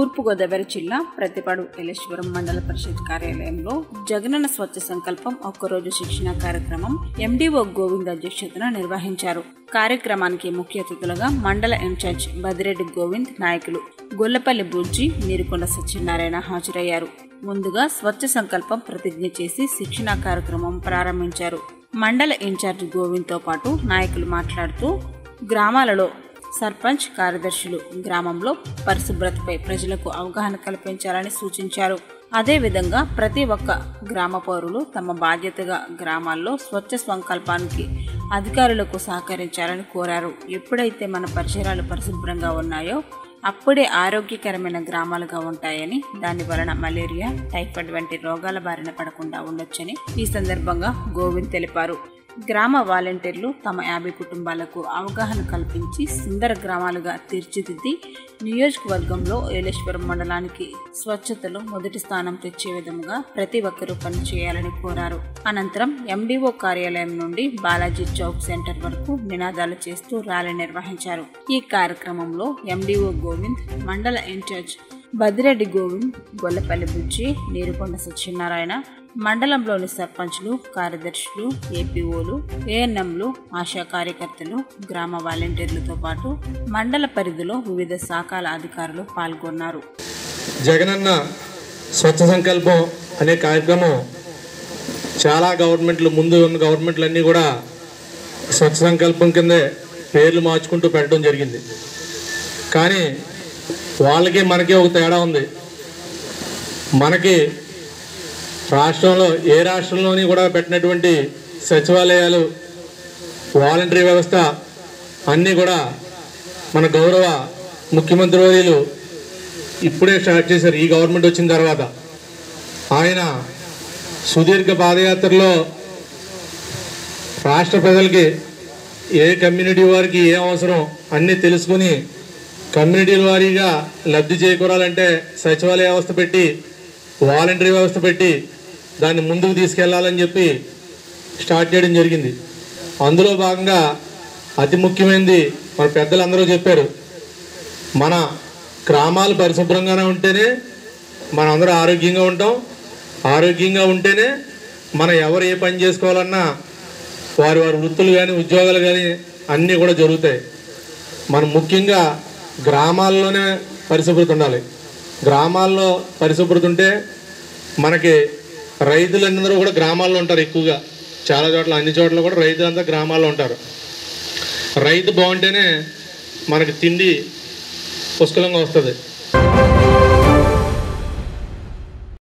తూర్పుగోదావరి జిల్లా ప్రతిపాడు ఎలేశ్వరం మండల పరిషత్ కార్యాలయంలో జగనన్న స్వచ్ఛ సంకల్పం ఒక్కరోజు శిక్షణ కార్యక్రమం ఎండీఓ గోవింద్ అధ్యక్షతన నిర్వహించారు కార్యక్రమానికి ముఖ్య అతిథులుగా మండల ఇన్ఛార్జ్ బదిరెడ్డి గోవింద్ నాయకులు గొల్లపల్లి బుజ్జి నీరుకొండ సత్యనారాయణ హాజరయ్యారు ముందుగా స్వచ్ఛ సంకల్పం ప్రతిజ్ఞ చేసి శిక్షణ కార్యక్రమం ప్రారంభించారు మండల ఇన్ఛార్జ్ గోవింద్తో పాటు నాయకులు మాట్లాడుతూ గ్రామాలలో సర్పంచ్ కార్యదర్శులు గ్రామంలో పరిశుభ్రతపై ప్రజలకు అవగాహన కల్పించాలని సూచించారు అదేవిధంగా ప్రతి ఒక్క గ్రామ పౌరులు తమ బాధ్యతగా గ్రామాల్లో స్వచ్ఛ సంకల్పానికి అధికారులకు సహకరించాలని కోరారు ఎప్పుడైతే మన పరిసరాలు పరిశుభ్రంగా ఉన్నాయో అప్పుడే ఆరోగ్యకరమైన గ్రామాలుగా ఉంటాయని దాని వలన మలేరియా టైఫాయిడ్ వంటి రోగాల బారిన పడకుండా ఉండొచ్చని ఈ సందర్భంగా గోవింద్ తెలిపారు గ్రామ వాలంటీర్లు తమ యాభై కుటుంబాలకు అవగాహన కల్పించి సుందర గ్రామాలుగా తీర్చిదిద్ది నియోజకవర్గంలో ఏలేశ్వరం మండలానికి స్వచ్ఛతలో మొదటి స్థానం తెచ్చే విధంగా ప్రతి ఒక్కరూ పనిచేయాలని కోరారు అనంతరం ఎండీఓ కార్యాలయం నుండి బాలాజీ చౌక్ సెంటర్ వరకు నినాదాలు చేస్తూ ర్యాలీ నిర్వహించారు ఈ కార్యక్రమంలో ఎండీఓ గోవింద్ మండల ఇన్ఛార్జ్ బదిరెడ్డి గోవింద్ గొల్లపల్లి బుజ్జి నీరుకొండ సత్యనారాయణ మండలంలోని సర్పంచ్లు కార్యదర్శులు ఏపీఓలు ఏఎన్ఎంలు ఆశా కార్యకర్తలు గ్రామ వాలంటీర్లతో పాటు మండల పరిధిలో వివిధ శాఖల అధికారులు పాల్గొన్నారు జగనన్న స్వచ్ఛ సంకల్పం అనే కార్యక్రమం చాలా గవర్నమెంట్లు ముందు ఉన్న గవర్నమెంట్లు అన్నీ కూడా స్వచ్ఛ సంకల్పం కిందే పేర్లు మార్చుకుంటూ పెట్టడం జరిగింది కానీ వాళ్ళకి మనకి ఒక తేడా ఉంది మనకి రాష్ట్రంలో ఏ రాష్ట్రంలోని కూడా పెట్టినటువంటి సచివాలయాలు వాలంటరీ వ్యవస్థ అన్నీ కూడా మన గౌరవ ముఖ్యమంత్రి వర్యులు ఇప్పుడే స్టార్ట్ చేశారు ఈ గవర్నమెంట్ వచ్చిన తర్వాత ఆయన సుదీర్ఘ పాదయాత్రలో రాష్ట్ర ప్రజలకి ఏ కమ్యూనిటీ వారికి ఏ అవసరం అన్నీ తెలుసుకుని కమ్యూనిటీల వారీగా లబ్ధి చేకూరాలంటే సచివాలయ వ్యవస్థ పెట్టి వాలంటరీ వ్యవస్థ పెట్టి దాన్ని ముందుకు తీసుకెళ్లాలని చెప్పి స్టార్ట్ చేయడం జరిగింది అందులో భాగంగా అతి ముఖ్యమైనది మన పెద్దలందరూ చెప్పారు మన గ్రామాలు పరిశుభ్రంగానే ఉంటేనే మనం అందరూ ఆరోగ్యంగా ఉంటాం ఆరోగ్యంగా ఉంటేనే మనం ఎవరు ఏ పని చేసుకోవాలన్నా వారి వారి వృత్తులు కానీ ఉద్యోగాలు కానీ అన్నీ కూడా జరుగుతాయి మనం ముఖ్యంగా గ్రామాల్లోనే పరిశుభ్రత ఉండాలి గ్రామాల్లో పరిశుభ్రత ఉంటే మనకి రైతులందరూ కూడా గ్రామాల్లో ఉంటారు ఎక్కువగా చాలా చోట్ల అన్ని చోట్ల కూడా రైతులంతా గ్రామాల్లో ఉంటారు రైతు బాగుంటేనే మనకి తిండి పుష్కలంగా వస్తుంది